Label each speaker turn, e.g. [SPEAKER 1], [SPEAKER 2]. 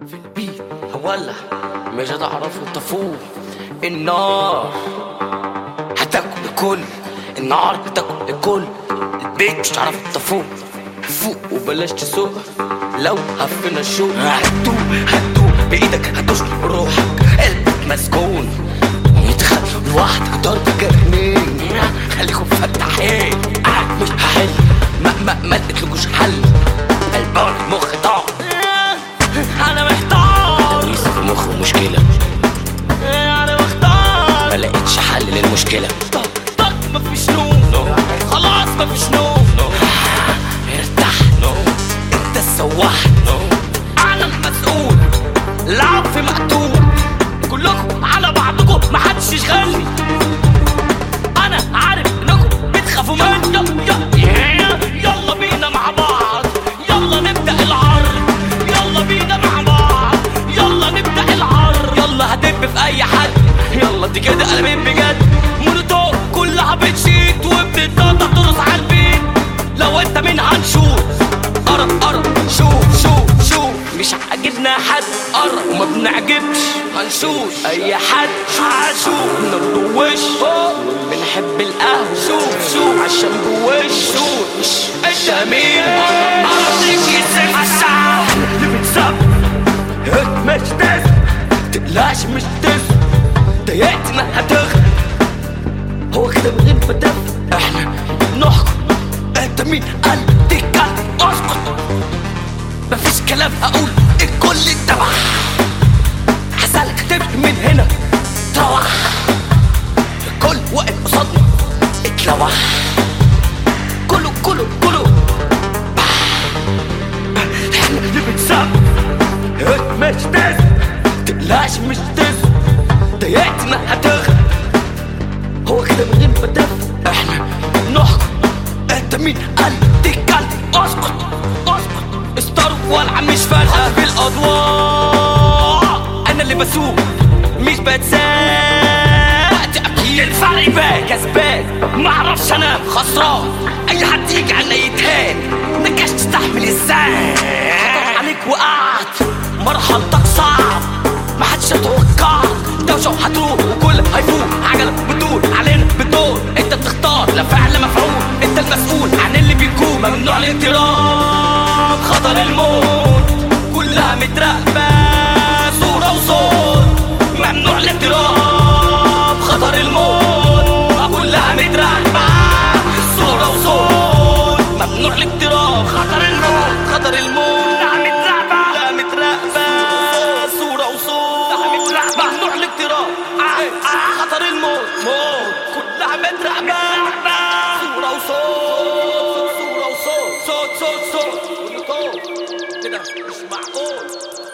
[SPEAKER 1] في البيت هولع مش هتعرفوا تفوق النار هتاكل الكل النار هتاكل الكل البيت مش هتعرفوا تفوق فوق وبلاش تسوق لو هفنا الشوق هتدوق هتدوق بايدك هتدوس روحك قلبك مسكون يدخل لوحدك ضرب جرنين خليكم فتحين قاعد مش هحل ما ما ما لقيتلكوش حل البار مخ ضاع انا محتار تدريس في مخه مشكلة انا محتار ما لقيتش حل للمشكلة طق طق مفيش نوم خلاص مفيش نوم ارتاح انت السواح انا المسؤول لعب في مقتول كلكم على بعضكم محدش يشغلني انا عارف انكم بتخافوا مني يلا يلا بينا مع بعض يلا نبدا العرض يلا بينا مع بعض يلا نبدا العرض يلا هدب في اي حد يلا دي كده قلبين بجد مونوتون كلها بتشيت وبتتقطع ترقص على البيت لو انت مين هنشوف قرب قرب شوف شوف شوف مش عاجبنا حد قرب وما بنعجبش هنشوف اي حد هنشوف نرضو وش بنحب القهوة شوف شوف عشان بوش شوف انت مين ارضك يسيب عالساعة اللي بتسب مش تس تقلقش مش تس ضايقتنا هتغرق هو كده من غير ما تفهم احنا نحكم انت مين قال تتكلم اسكت مفيش كلام اقول الكل اتبع حسالك تمشي من هنا تروح الكل واقف قصادنا اتلوح كله كله كله احنا اللي بنساب مش تس تقلقش مش تس ضايقتنا هتغرق هو كده من غير ما تفهم احنا نحكم انت مين قال تتكلم اسكت اسكت استروا والعب مش فارقه في الاضواء انا اللي بسوق مش بتساق اكيد الفرق بقى كسبان معرفش انام خسران اي حد يجي على يتهان مكاش تستحمل ازاي خطر عليك وقعت مرحلتك صعب محدش يتوقع دوشة هتروح وكل هيفوق عجلة بتدور علينا بتدور انت بتختار لا فعل مفعول انت المسؤول عن اللي بيكون ممنوع الاضطراب خطر الموت كلها متراقبة صورة وصوت ممنوع الاضطراب خطر الموت كلها متراقبة صورة وصوت ممنوع الاضطراب خطر الموت خطر الموت لا متراقبة لا متراقبة صورة وصوت لا متراقبة ممنوع الاضطراب آه، آه، خطر الموت موت كلها متراقبة صورة وصوت صورة وصوت صوت صوت صوت كل صوت كده مش معقول